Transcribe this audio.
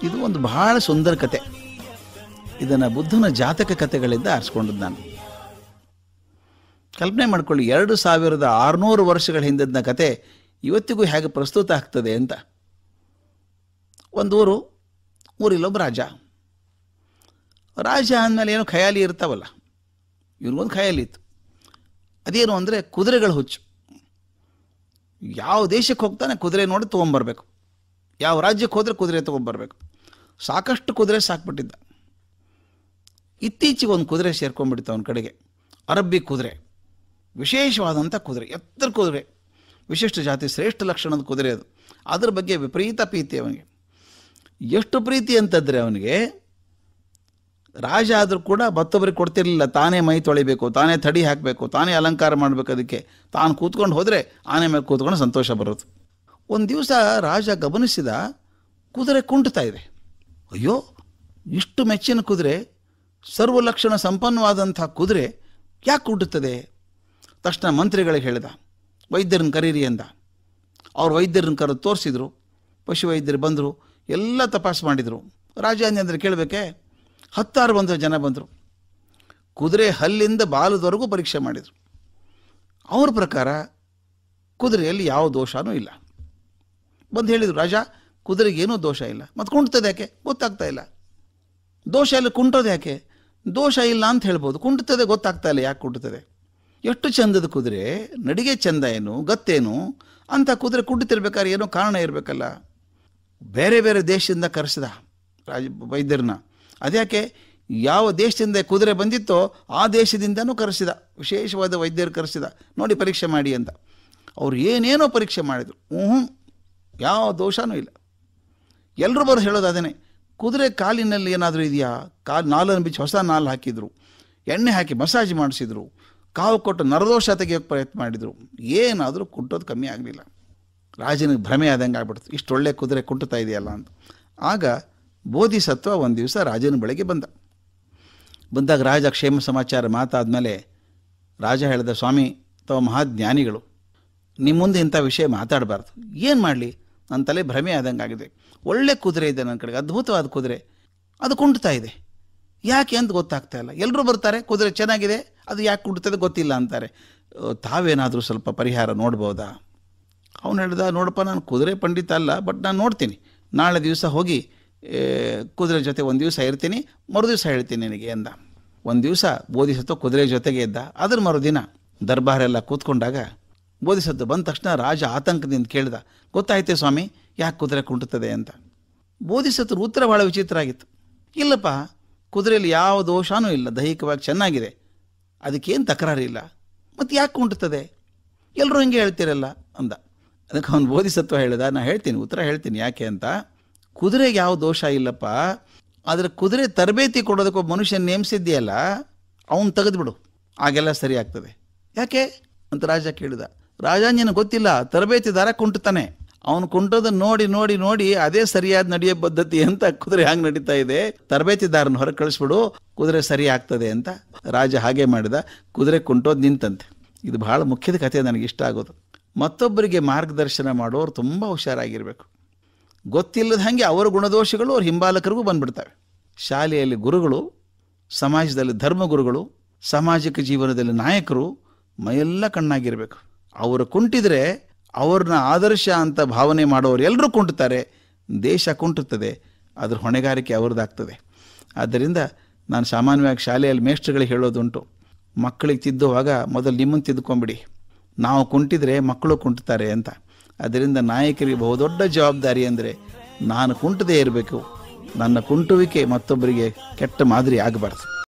ಇದು ಒಂದು ಬಹಳ ಸುಂದರ ಕತೆ ಇದನ್ನು ಬುದ್ಧನ ಜಾತಕ ಕಥೆಗಳಿಂದ ಆರಿಸ್ಕೊಂಡದ್ದು ನಾನು ಕಲ್ಪನೆ ಮಾಡ್ಕೊಳ್ಳಿ ಎರಡು ಸಾವಿರದ ಆರುನೂರು ವರ್ಷಗಳ ಹಿಂದಿನ ಕತೆ ಇವತ್ತಿಗೂ ಹೇಗೆ ಪ್ರಸ್ತುತ ಆಗ್ತದೆ ಅಂತ ಒಂದು ಊರು ಊರಿಲ್ಲೊಬ್ಬ ರಾಜ ರಾಜ ಅಂದಮೇಲೆ ಏನೋ ಖಯಾಲಿ ಇರ್ತಾವಲ್ಲ ಇವ್ರಿಗೊಂದು ಖಯಾಲಿ ಇತ್ತು ಅದೇನು ಅಂದರೆ ಕುದುರೆಗಳ ಹುಚ್ಚು ಯಾವ ದೇಶಕ್ಕೆ ಹೋಗ್ತಾನೆ ಕುದುರೆ ನೋಡಿ ತೊಗೊಂಬರ್ಬೇಕು ಯಾವ ರಾಜ್ಯಕ್ಕೆ ಹೋದರೆ ಕುದುರೆ ತೊಗೊಂಬರ್ಬೇಕು ಸಾಕಷ್ಟು ಕುದುರೆ ಸಾಕ್ಬಿಟ್ಟಿದ್ದ ಇತ್ತೀಚೆಗೆ ಒಂದು ಕುದುರೆ ಸೇರ್ಕೊಂಡ್ಬಿಡ್ತು ಅವನ ಕಡೆಗೆ ಅರಬ್ಬಿ ಕುದುರೆ ವಿಶೇಷವಾದಂಥ ಕುದುರೆ ಎತ್ತರ ಕುದುರೆ ವಿಶಿಷ್ಟ ಜಾತಿ ಶ್ರೇಷ್ಠ ಲಕ್ಷಣದ ಕುದುರೆ ಅದು ಅದ್ರ ಬಗ್ಗೆ ವಿಪರೀತ ಪ್ರೀತಿ ಅವನಿಗೆ ಎಷ್ಟು ಪ್ರೀತಿ ಅಂತಂದರೆ ಅವನಿಗೆ ರಾಜ ಆದರೂ ಕೂಡ ಮತ್ತೊಬ್ಬರಿಗೆ ಕೊಡ್ತಿರ್ಲಿಲ್ಲ ತಾನೇ ಮೈ ತೊಳಿಬೇಕು ತಾನೇ ತಡಿ ಹಾಕಬೇಕು ತಾನೇ ಅಲಂಕಾರ ಮಾಡಬೇಕು ಅದಕ್ಕೆ ತಾನು ಕೂತ್ಕೊಂಡು ಹೋದರೆ ಆನೆ ಮೇಲೆ ಕೂತ್ಕೊಂಡು ಸಂತೋಷ ಬರುತ್ತೆ ಒಂದು ದಿವಸ ರಾಜ ಗಮನಿಸಿದ ಕುದುರೆ ಕುಂಟ್ತಾ ಇದೆ ಅಯ್ಯೋ ಇಷ್ಟು ಮೆಚ್ಚಿನ ಕುದುರೆ ಸರ್ವಲಕ್ಷಣ ಸಂಪನ್ನವಾದಂಥ ಕುದುರೆ ಯಾಕೆ ಕುಂಟುತ್ತದೆ ತಕ್ಷಣ ಮಂತ್ರಿಗಳಿಗೆ ಹೇಳಿದ ವೈದ್ಯರನ್ನ ಕರೀರಿ ಅಂದ ಅವ್ರು ವೈದ್ಯರನ್ನ ಕರೆದು ತೋರಿಸಿದ್ರು ಪಶು ವೈದ್ಯರು ಬಂದರು ಎಲ್ಲ ತಪಾಸು ಮಾಡಿದರು ರಾಜ ಅಂದ್ರೆ ಕೇಳಬೇಕೆ ಹತ್ತಾರು ಬಂದ ಜನ ಬಂದರು ಕುದುರೆ ಹಲ್ಲಿಂದ ಬಾಲದವರೆಗೂ ಪರೀಕ್ಷೆ ಮಾಡಿದರು ಅವ್ರ ಪ್ರಕಾರ ಕುದುರೆಯಲ್ಲಿ ಯಾವ ದೋಷನೂ ಇಲ್ಲ ಬಂದು ಹೇಳಿದರು ರಾಜ ಕುದುರೆಗೆ ಏನೂ ದೋಷ ಇಲ್ಲ ಮತ್ತು ಕುಂಟ್ತದೆ ಯಾಕೆ ಗೊತ್ತಾಗ್ತಾ ಇಲ್ಲ ದೋಷ ಇಲ್ಲ ಕುಂಟೋದು ಯಾಕೆ ದೋಷ ಇಲ್ಲ ಅಂತ ಹೇಳ್ಬೋದು ಕುಂಟುತ್ತದೆ ಗೊತ್ತಾಗ್ತಾ ಇಲ್ಲ ಯಾಕೆ ಕುಂಟುತ್ತದೆ ಎಷ್ಟು ಚಂದದ ಕುದುರೆ ನಡಿಗೆ ಚಂದ ಏನು ಗತ್ತೇನು ಅಂತ ಕುದುರೆ ಕುಂಟುತ್ತಿರ್ಬೇಕಾದ್ರೆ ಏನೋ ಕಾರಣ ಇರಬೇಕಲ್ಲ ಬೇರೆ ಬೇರೆ ದೇಶದಿಂದ ಕರೆಸಿದ ರಾಜ ವೈದ್ಯರನ್ನ ಅದ್ಯಾಕೆ ಯಾವ ದೇಶದಿಂದ ಕುದುರೆ ಬಂದಿತ್ತೋ ಆ ದೇಶದಿಂದನೂ ಕರೆಸಿದ ವಿಶೇಷವಾದ ವೈದ್ಯರು ಕರೆಸಿದ ನೋಡಿ ಪರೀಕ್ಷೆ ಮಾಡಿ ಅಂತ ಅವ್ರು ಏನೇನೋ ಪರೀಕ್ಷೆ ಮಾಡಿದರು ಹ್ಞೂ ಯಾವ ದೋಷನೂ ಇಲ್ಲ ಎಲ್ಲರೂ ಬರೋ ಹೇಳೋದು ಅದೇನೆ ಕುದುರೆ ಕಾಲಿನಲ್ಲಿ ಏನಾದರೂ ಇದೆಯಾ ಕಾಲು ನಾಲನ್ನು ಬಿಚ್ಚಿ ಹೊಸ ನಾಲು ಹಾಕಿದರು ಎಣ್ಣೆ ಹಾಕಿ ಮಸಾಜ್ ಮಾಡಿಸಿದ್ರು ಕಾವು ಕೊಟ್ಟು ನರದೋಷ ತೆಗಿಯೋಕ್ಕೆ ಪ್ರಯತ್ನ ಮಾಡಿದರು ಏನಾದರೂ ಕುಟ್ಟೋದು ಕಮ್ಮಿ ಆಗಲಿಲ್ಲ ರಾಜನಿಗೆ ಭ್ರಮೆ ಆದಂಗೆ ಆಗ್ಬಿಡ್ತು ಇಷ್ಟು ಒಳ್ಳೆ ಕುದುರೆ ಕುಂಟುತ್ತಾ ಇದೆಯಲ್ಲ ಅಂತ ಆಗ ಬೋಧಿಸತ್ವ ಒಂದು ದಿವಸ ರಾಜನ ಬಳಿಗೆ ಬಂದ ಬಂದಾಗ ರಾಜ ಕ್ಷೇಮ ಸಮಾಚಾರ ಮಾತಾದಮೇಲೆ ರಾಜ ಹೇಳಿದ ಸ್ವಾಮಿ ತಾವು ಮಹಾಜ್ಞಾನಿಗಳು ನಿಮ್ಮ ಮುಂದೆ ಇಂಥ ವಿಷಯ ಮಾತಾಡಬಾರ್ದು ಏನು ಮಾಡಲಿ ನನ್ನ ತಲೆ ಭ್ರಮೆ ಆದಂಗೆ ಆಗಿದೆ ಒಳ್ಳೆ ಕುದುರೆ ಇದೆ ನನ್ನ ಕಡೆಗೆ ಅದ್ಭುತವಾದ ಕುದುರೆ ಅದು ಕುಂಟ್ತಾ ಇದೆ ಯಾಕೆ ಅಂತ ಗೊತ್ತಾಗ್ತಾ ಇಲ್ಲ ಎಲ್ಲರೂ ಬರ್ತಾರೆ ಕುದುರೆ ಚೆನ್ನಾಗಿದೆ ಅದು ಯಾಕೆ ಕುಂಟುತ್ತದೆ ಗೊತ್ತಿಲ್ಲ ಅಂತಾರೆ ಅಹ್, ತಾವೇನಾದರೂ ಸ್ವಲ್ಪ ಪರಿಹಾರ ನೋಡ್ಬೋದಾ ಅವನು ಹೇಳ್ದ ನೋಡಪ್ಪ ನಾನು ಕುದುರೆ ಪಂಡಿತ ಅಲ್ಲ ಬಟ್ ನಾನು ನೋಡ್ತೀನಿ ನಾಳೆ ದಿವಸ ಹೋಗಿ ಏ, ಕುದುರೆ ಜೊತೆ ಒಂದು ದಿವಸ ಇರ್ತೀನಿ ಮರು ದಿವಸ ಹೇಳ್ತೀನಿ ನಿನಗೆ ಅಂದ ಒಂದು ದಿವಸ ಬೋಧಿಸತ್ವ ಕುದುರೆ ಜೊತೆಗೆ ಇದ್ದ ಅದ್ರ ಮರುದಿನ ದರ್ಬಾರೆಲ್ಲ ಕೂತ್ಕೊಂಡಾಗ ಬೋಧಿಸತ್ವ ಬಂದ ತಕ್ಷಣ ರಾಜ ಆತಂಕದಿಂದ ಕೇಳಿದ ಗೊತ್ತಾಯ್ತೆ ಸ್ವಾಮಿ ಯಾಕೆ ಕುದುರೆ ಕುಂಟುತ್ತದೆ ಅಂತ ಬೋಧಿಸತ್ವ ಉತ್ತರ ಭಾಳ ವಿಚಿತ್ರ ಆಗಿತ್ತು ಇಲ್ಲಪ್ಪ ಕುದುರೆಯಲ್ಲಿ ಯಾವ ದೋಷನೂ ಇಲ್ಲ ದೈಹಿಕವಾಗಿ ಚೆನ್ನಾಗಿದೆ ಅದಕ್ಕೇನು ತಕರಾರಿಲ್ಲ ಮತ್ತು ಯಾಕೆ ಕುಂಟುತ್ತದೆ ಎಲ್ಲರೂ ಹಿಂಗೆ ಹೇಳ್ತೀರಲ್ಲ ಅಂದ ಅದಕ್ಕೆ ಅವನು ಬೋಧಿಸತ್ವ ಹೇಳಿದ ನಾನು ಹೇಳ್ತೀನಿ ಉತ್ತರ ಹೇಳ್ತೀನಿ ಯಾಕೆ ಅಂತ ಕುದುರೆಗೆ ಯಾವ ದೋಷ ಇಲ್ಲಪ್ಪ ಆದರೆ ಕುದುರೆ ತರಬೇತಿ ಕೊಡೋದಕ್ಕೆ ಒಬ್ಬ ಮನುಷ್ಯನ ನೇಮಿಸಿದ್ಯಲ್ಲ ಅವನು ತೆಗೆದುಬಿಡು ಆಗೆಲ್ಲ ಸರಿ ಆಗ್ತದೆ ಯಾಕೆ ಅಂತ ರಾಜ ಕೇಳಿದ ರಾಜ ನಿನಗೆ ಗೊತ್ತಿಲ್ಲ ತರಬೇತಿದಾರ ಕುಂಟುತ್ತಾನೆ ಅವನು ಕುಂಟೋದನ್ನ ನೋಡಿ ನೋಡಿ ನೋಡಿ ಅದೇ ಸರಿಯಾದ ನಡೆಯೋ ಪದ್ಧತಿ ಅಂತ ಕುದುರೆ ಹ್ಯಾಂಗೆ ನಡೀತಾ ಇದೆ ತರಬೇತಿದಾರನ ಹೊರಗೆ ಕಳಿಸ್ಬಿಡು ಕುದುರೆ ಸರಿ ಆಗ್ತದೆ ಅಂತ ರಾಜ ಹಾಗೆ ಮಾಡಿದ ಕುದುರೆ ಕುಂಟೋದು ನಿಂತಂತೆ ಇದು ಬಹಳ ಮುಖ್ಯದ ಕಥೆ ನನಗೆ ಇಷ್ಟ ಆಗೋದು ಮತ್ತೊಬ್ಬರಿಗೆ ಮಾರ್ಗದರ್ಶನ ಮಾಡೋರು ತುಂಬ ಹುಷಾರಾಗಿರಬೇಕು ಗೊತ್ತಿಲ್ಲದ ಹಾಗೆ ಅವರ ಗುಣದೋಷಗಳು ಅವ್ರ ಹಿಂಬಾಲಕರಿಗೂ ಬಂದ್ಬಿಡ್ತವೆ ಶಾಲೆಯಲ್ಲಿ ಗುರುಗಳು ಸಮಾಜದಲ್ಲಿ ಧರ್ಮಗುರುಗಳು ಸಾಮಾಜಿಕ ಜೀವನದಲ್ಲಿ ನಾಯಕರು ಮೈಯೆಲ್ಲ ಕಣ್ಣಾಗಿರಬೇಕು ಅವರು ಕುಂಟಿದ್ರೆ ಅವ್ರನ್ನ ಆದರ್ಶ ಅಂತ ಭಾವನೆ ಮಾಡೋರು ಎಲ್ಲರೂ ಕುಂಟುತ್ತಾರೆ ದೇಶ ಕುಂಟುತ್ತದೆ ಅದ್ರ ಹೊಣೆಗಾರಿಕೆ ಅವ್ರದ್ದಾಗ್ತದೆ ಆದ್ದರಿಂದ ನಾನು ಸಾಮಾನ್ಯವಾಗಿ ಶಾಲೆಯಲ್ಲಿ ಮೇಷ್ಟ್ರುಗಳಿಗೆ ಹೇಳೋದುಂಟು ಮಕ್ಕಳಿಗೆ ತಿದ್ದುವಾಗ ಮೊದಲು ನಿಮ್ಮನ್ನು ತಿದ್ದುಕೊಂಬಿಡಿ ನಾವು ಕುಂಟಿದ್ರೆ ಮಕ್ಕಳು ಕುಂಟುತ್ತಾರೆ ಅಂತ ಅದರಿಂದ ನಾಯಕರಿಗೆ ಬಹುದೊಡ್ಡ ಜವಾಬ್ದಾರಿ ಅಂದರೆ ನಾನು ಕುಂಟದೇ ಇರಬೇಕು ನನ್ನ ಕುಂಟುವಿಕೆ ಮತ್ತೊಬ್ಬರಿಗೆ ಕೆಟ್ಟ ಮಾದರಿ ಆಗಬಾರ್ದು